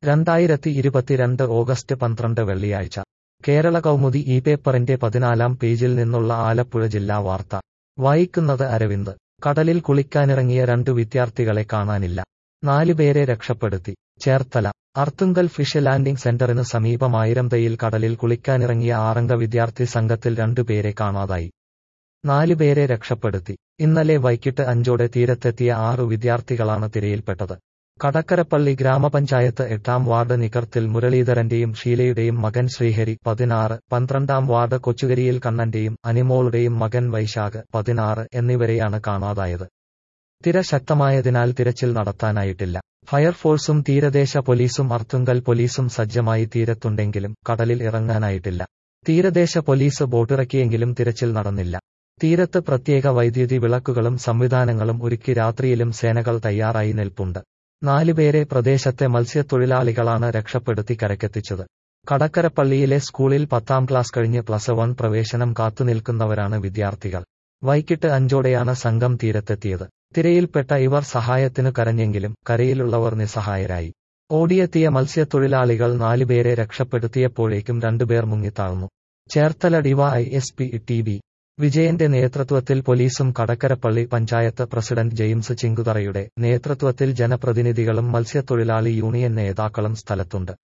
രണ്ടായിരത്തി ഇരുപത്തിരണ്ട് ഓഗസ്റ്റ് പന്ത്രണ്ട് വെള്ളിയാഴ്ച കേരള കൗമുദി ഈ പേപ്പറിന്റെ പതിനാലാം പേജിൽ നിന്നുള്ള ആലപ്പുഴ ജില്ലാ വാർത്ത വായിക്കുന്നത് അരവിന്ദ് കടലിൽ കുളിക്കാനിറങ്ങിയ രണ്ടു വിദ്യാർത്ഥികളെ കാണാനില്ല നാലുപേരെ രക്ഷപ്പെടുത്തി ചേർത്തല അർത്തുങ്കൽ ഫിഷ് ലാൻഡിംഗ് സെന്ററിന് സമീപം ആയിരംതയിൽ കടലിൽ കുളിക്കാനിറങ്ങിയ ആറംഗ വിദ്യാർത്ഥി സംഘത്തിൽ രണ്ടുപേരെ കാണാതായി നാലുപേരെ രക്ഷപ്പെടുത്തി ഇന്നലെ വൈകിട്ട് അഞ്ചോടെ തീരത്തെത്തിയ ആറു വിദ്യാർത്ഥികളാണ് തിരയിൽപ്പെട്ടത് കടക്കരപ്പള്ളി ഗ്രാമപഞ്ചായത്ത് എട്ടാം വാർഡ് നികർത്തിൽ മുരളീധരന്റെയും ഷീലയുടെയും മകൻ ശ്രീഹരി പതിനാറ് പന്ത്രണ്ടാം വാർഡ് കൊച്ചുകരിയിൽ കണ്ണന്റെയും അനിമോളുടെയും മകൻ വൈശാഖ് പതിനാറ് എന്നിവരെയാണ് കാണാതായത് തിര ശക്തമായതിനാൽ തിരച്ചിൽ നടത്താനായിട്ടില്ല ഫയർഫോഴ്സും തീരദേശ പോലീസും അർത്തുങ്കൽ പോലീസും സജ്ജമായി തീരത്തുണ്ടെങ്കിലും കടലിൽ ഇറങ്ങാനായിട്ടില്ല തീരദേശ പോലീസ് ബോട്ടിറക്കിയെങ്കിലും തിരച്ചിൽ നടന്നില്ല തീരത്ത് പ്രത്യേക വൈദ്യുതി വിളക്കുകളും സംവിധാനങ്ങളും ഒരുക്കി രാത്രിയിലും സേനകൾ തയ്യാറായി നിൽപ്പുണ്ട് നാലുപേരെ പ്രദേശത്തെ മത്സ്യത്തൊഴിലാളികളാണ് രക്ഷപ്പെടുത്തി കരക്കെത്തിച്ചത് കടക്കരപ്പള്ളിയിലെ സ്കൂളിൽ പത്താം ക്ലാസ് കഴിഞ്ഞ് പ്ലസ് വൺ പ്രവേശനം കാത്തുനിൽക്കുന്നവരാണ് വിദ്യാർത്ഥികൾ വൈകിട്ട് അഞ്ചോടെയാണ് സംഘം തീരത്തെത്തിയത് തിരയിൽപ്പെട്ട ഇവർ സഹായത്തിനു കരഞ്ഞെങ്കിലും കരയിലുള്ളവർ നിസ്സഹായരായി ഓടിയെത്തിയ മത്സ്യത്തൊഴിലാളികൾ നാലുപേരെ രക്ഷപ്പെടുത്തിയപ്പോഴേക്കും രണ്ടുപേർ മുങ്ങിത്താഴ്ന്നു Cherthala D Y S P T B വിജയന്റെ നേതൃത്വത്തിൽ പോലീസും കടക്കരപ്പള്ളി പഞ്ചായത്ത് പ്രസിഡന്റ് ജെയിംസ് ചിങ്കുതറയുടെ നേതൃത്വത്തിൽ ജനപ്രതിനിധികളും മത്സ്യത്തൊഴിലാളി യൂണിയൻ നേതാക്കളും സ്ഥലത്തുണ്ട്